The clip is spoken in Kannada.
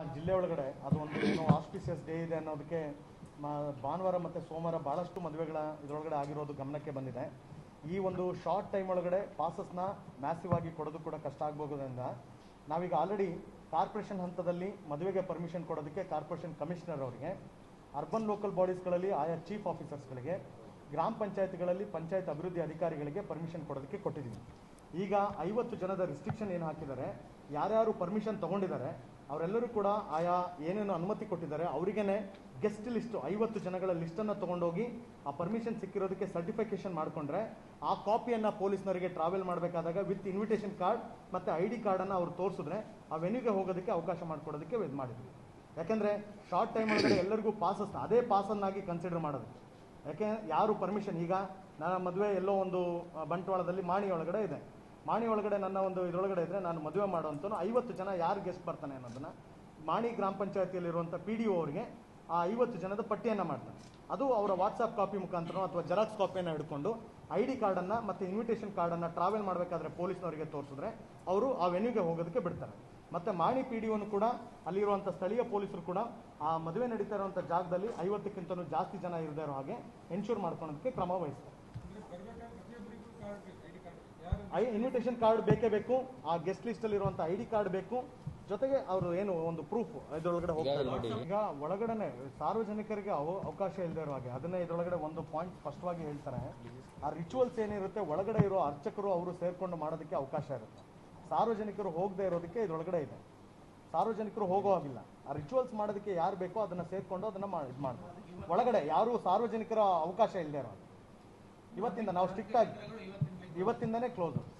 ಜಿಲ್ಲೆ ಒಳಗಡೆ ಅದು ಒಂದು ಏನೋ ಆಸ್ಪಿಸಿಯಸ್ ಡೇ ಇದೆ ಅನ್ನೋದಕ್ಕೆ ಮ- ಭಾನುವಾರ ಮತ್ತು ಸೋಮವಾರ ಭಾಳಷ್ಟು ಮದುವೆಗಳ ಇದರೊಳಗಡೆ ಆಗಿರೋದು ಗಮನಕ್ಕೆ ಬಂದಿದೆ ಈ ಒಂದು ಶಾರ್ಟ್ ಟೈಮ್ ಒಳಗಡೆ ಪಾಸಸ್ನ ಮ್ಯಾಸಿವ್ ಆಗಿ ಕೊಡೋದು ಕೂಡ ಕಷ್ಟ ಆಗ್ಬೋದ್ರಿಂದ ನಾವೀಗ ಆಲ್ರೆಡಿ ಕಾರ್ಪೊರೇಷನ್ ಹಂತದಲ್ಲಿ ಮದುವೆಗೆ ಪರ್ಮಿಷನ್ ಕೊಡೋದಕ್ಕೆ ಕಾರ್ಪೊರೇಷನ್ ಕಮಿಷನರ್ ಅವರಿಗೆ ಅರ್ಬನ್ ಲೋಕಲ್ ಬಾಡೀಸ್ಗಳಲ್ಲಿ ಆಯಾ ಚೀಫ್ ಆಫೀಸರ್ಸ್ಗಳಿಗೆ ಗ್ರಾಮ ಪಂಚಾಯತ್ಗಳಲ್ಲಿ ಪಂಚಾಯತ್ ಅಭಿವೃದ್ಧಿ ಅಧಿಕಾರಿಗಳಿಗೆ ಪರ್ಮಿಷನ್ ಕೊಡೋದಕ್ಕೆ ಕೊಟ್ಟಿದ್ದೀವಿ ಈಗ ಐವತ್ತು ಜನದ ರಿಸ್ಟ್ರಿಕ್ಷನ್ ಏನು ಹಾಕಿದ್ದಾರೆ ಯಾರ್ಯಾರು ಪರ್ಮಿಷನ್ ತಗೊಂಡಿದ್ದಾರೆ ಅವರೆಲ್ಲರೂ ಕೂಡ ಆಯಾ ಏನೇನು ಅನುಮತಿ ಕೊಟ್ಟಿದ್ದಾರೆ ಅವರಿಗೇನೆ ಗೆಸ್ಟ್ ಲಿಸ್ಟು ಐವತ್ತು ಜನಗಳ ಲಿಸ್ಟನ್ನು ತೊಗೊಂಡೋಗಿ ಆ ಪರ್ಮಿಷನ್ ಸಿಕ್ಕಿರೋದಕ್ಕೆ ಸರ್ಟಿಫಿಕೇಶನ್ ಮಾಡಿಕೊಂಡ್ರೆ ಆ ಕಾಪಿಯನ್ನು ಪೊಲೀಸ್ನವರಿಗೆ ಟ್ರಾವೆಲ್ ಮಾಡಬೇಕಾದಾಗ ವಿತ್ ಇನ್ವಿಟೇಷನ್ ಕಾರ್ಡ್ ಮತ್ತು ಐ ಡಿ ಕಾರ್ಡನ್ನು ಅವ್ರು ತೋರಿಸಿದ್ರೆ ಆ ವೆನ್ಯೂಗೆ ಹೋಗೋದಕ್ಕೆ ಅವಕಾಶ ಮಾಡಿಕೊಡೋದಕ್ಕೆ ಇದು ಮಾಡಿದ್ವಿ ಯಾಕೆಂದರೆ ಶಾರ್ಟ್ ಟೈಮ್ ಒಳಗಡೆ ಎಲ್ಲರಿಗೂ ಪಾಸಸ್ ಅದೇ ಪಾಸನ್ನಾಗಿ ಕನ್ಸಿಡರ್ ಮಾಡೋದು ಯಾಕೆ ಯಾರು ಪರ್ಮಿಷನ್ ಈಗ ನನ್ನ ಮದುವೆ ಎಲ್ಲೋ ಒಂದು ಆ, ಬಂಟ್ವಾಳದಲ್ಲಿ ಮಾಣಿ ಒಳಗಡೆ ಇದೆ ಮಾಣಿ ಒಳಗಡೆ ನನ್ನ ಒಂದು ಇದರೊಳಗಡೆ ಇದ್ರೆ ನಾನು ಮದುವೆ ಮಾಡೋಂಥನು ಐವತ್ತು ಜನ ಯಾರು ಗೆಸ್ಟ್ ಬರ್ತಾನೆ ಅನ್ನೋದನ್ನ ಮಾಣಿ ಗ್ರಾಮ ಪಂಚಾಯತಿಯಲ್ಲಿರುವಂಥ ಪಿ ಡಿ ಒ ಅವರಿಗೆ ಆ ಐವತ್ತು ಜನದ ಪಟ್ಟಿಯನ್ನು ಮಾಡ್ತಾನೆ ಅದು ಅವರ ವಾಟ್ಸಪ್ ಕಾಪಿ ಮುಖಾಂತರ ಅಥವಾ ಜೆರಾಕ್ಸ್ ಕಾಪಿಯನ್ನು ಹಿಡ್ಕೊಂಡು ಐ ಡಿ ಕಾರ್ಡನ್ನು ಮತ್ತು ಇನ್ವಿಟೇಷನ್ ಕಾರ್ಡನ್ನು ಟ್ರಾವೆಲ್ ಮಾಡಬೇಕಾದ್ರೆ ಪೊಲೀಸ್ನವರಿಗೆ ತೋರಿಸಿದ್ರೆ ಅವರು ಆ ವೆನ್ಯೂಗೆ ಹೋಗೋದಕ್ಕೆ ಬಿಡ್ತಾರೆ ಮತ್ತೆ ಮಾಣಿ ಪಿ ಡಿ ಕೂಡ ಅಲ್ಲಿರುವಂಥ ಸ್ಥಳೀಯ ಪೊಲೀಸರು ಕೂಡ ಆ ಮದುವೆ ನಡೀತಾ ಇರುವಂಥ ಜಾಗದಲ್ಲಿ ಐವತ್ತಕ್ಕಿಂತಲೂ ಜಾಸ್ತಿ ಜನ ಇರದೇ ಇರೋ ಹಾಗೆ ಎನ್ಶೂರ್ ಮಾಡ್ಕೊಳ್ಳೋದಕ್ಕೆ ಕ್ರಮ ವಹಿಸ್ತಾರೆ ಐ ಇನ್ವಿಟೇಷನ್ ಕಾರ್ಡ್ ಬೇಕೇ ಬೇಕು ಆ ಗೆಸ್ಟ್ ಲಿಸ್ಟ್ ಅಲ್ಲಿ ಇರುವಂತ ಐ ಡಿ ಕಾರ್ಡ್ ಬೇಕು ಜೊತೆಗೆ ಅವರು ಏನು ಒಂದು ಪ್ರೂಫ್ ಇದ್ರೊಳಗಡೆ ಹೋಗ್ತಾರೆ ಈಗ ಒಳಗಡೆನೆ ಸಾರ್ವಜನಿಕರಿಗೆ ಅವ- ಅವಕಾಶ ಇಲ್ಲದೆ ಇರೋ ಹಾಗೆ ಅದನ್ನೇ ಇದ್ರೊಳಗಡೆ ಒಂದು ಪಾಯಿಂಟ್ ಸ್ಪಷ್ಟವಾಗಿ ಹೇಳ್ತಾರೆ ಆ ರಿಚುವಲ್ಸ್ ಏನಿರುತ್ತೆ ಒಳಗಡೆ ಇರೋ ಅರ್ಚಕರು ಅವರು ಸೇರ್ಕೊಂಡು ಮಾಡೋದಕ್ಕೆ ಅವಕಾಶ ಇರುತ್ತೆ ಸಾರ್ವಜನಿಕರು ಹೋಗದೆ ಇರೋದಕ್ಕೆ ಇದ್ರೊಳಗಡೆ ಇದೆ ಸಾರ್ವಜನಿಕರು ಹೋಗೋ ಹಾಗಿಲ್ಲ ಆ ರಿಚುವಲ್ಸ್ ಮಾಡೋದಕ್ಕೆ ಯಾರು ಬೇಕೋ ಅದನ್ನ ಸೇರ್ಕೊಂಡು ಅದನ್ನ ಮಾಡಿ ಇದು ಮಾಡ್ಬೋದು ಒಳಗಡೆ ಯಾರು ಸಾರ್ವಜನಿಕರ ಅವಕಾಶ ಇಲ್ಲದೆ ಇರೋ ಹಾಗೆ ಇವತ್ತಿಂದ ನಾವು ಸ್ಟ್ರಿಕ್ಟ್ ಆಗಿ ಇವತ್ತಿಂದನೇ ಕ್ಲೋಸ್